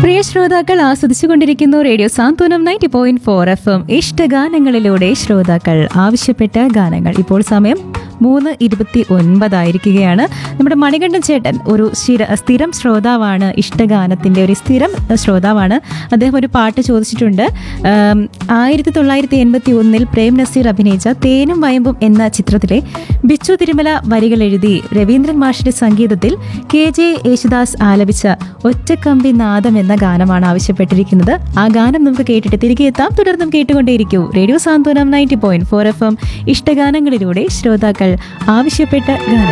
പ്രിയ ശ്രോതാക്കൾ ആസ്വദിച്ചുകൊണ്ടിരിക്കുന്നു radio Santhwanam ninety point four F M ഇഷ്ടഗാനങ്ങളിലൂടെ ശ്രോതാക്കൾ ആവശ്യപ്പെട്ട ഗാനങ്ങൾ ഇപ്പോൾ സമയം മൂന്ന് ഇരുപത്തി ഒൻപതായിരിക്കുകയാണ് നമ്മുടെ മണികണ്ഠൻ ചേട്ടൻ ഒരു സ്ഥിര സ്ഥിരം ശ്രോതാവാണ് ഇഷ്ടഗാനത്തിൻ്റെ ഒരു സ്ഥിരം ശ്രോതാവാണ് അദ്ദേഹം ഒരു പാട്ട് ചോദിച്ചിട്ടുണ്ട് ആം, ആയിരത്തി തൊള്ളായിരത്തി എൺപത്തി ഒന്നിൽ പ്രേം നസീർ അഭിനയിച്ച തേനും വയമ്പും എന്ന ചിത്രത്തിലെ ബിച്ചു തിരുമല വരികൾ എഴുതി രവീന്ദ്രൻ മാഷിന്റെ സംഗീതത്തിൽ കെ ജെ യേശുദാസ് ആലപിച്ച ഒറ്റക്കമ്പി നാദം എന്ന ഗാനമാണ് ആവശ്യപ്പെട്ടിരിക്കുന്നത് ആ ഗാനം നമുക്ക് കേട്ടിട്ട് തിരികെ എത്താം തുടർന്നും കേട്ടുകൊണ്ടേയിരിക്കൂ radio Santhwanam ninety point four F M ഇഷ്ടഗാനങ്ങളിലൂടെ ശ്രോതാക്കൾ ആവശ്യപ്പെട്ട ഗാനം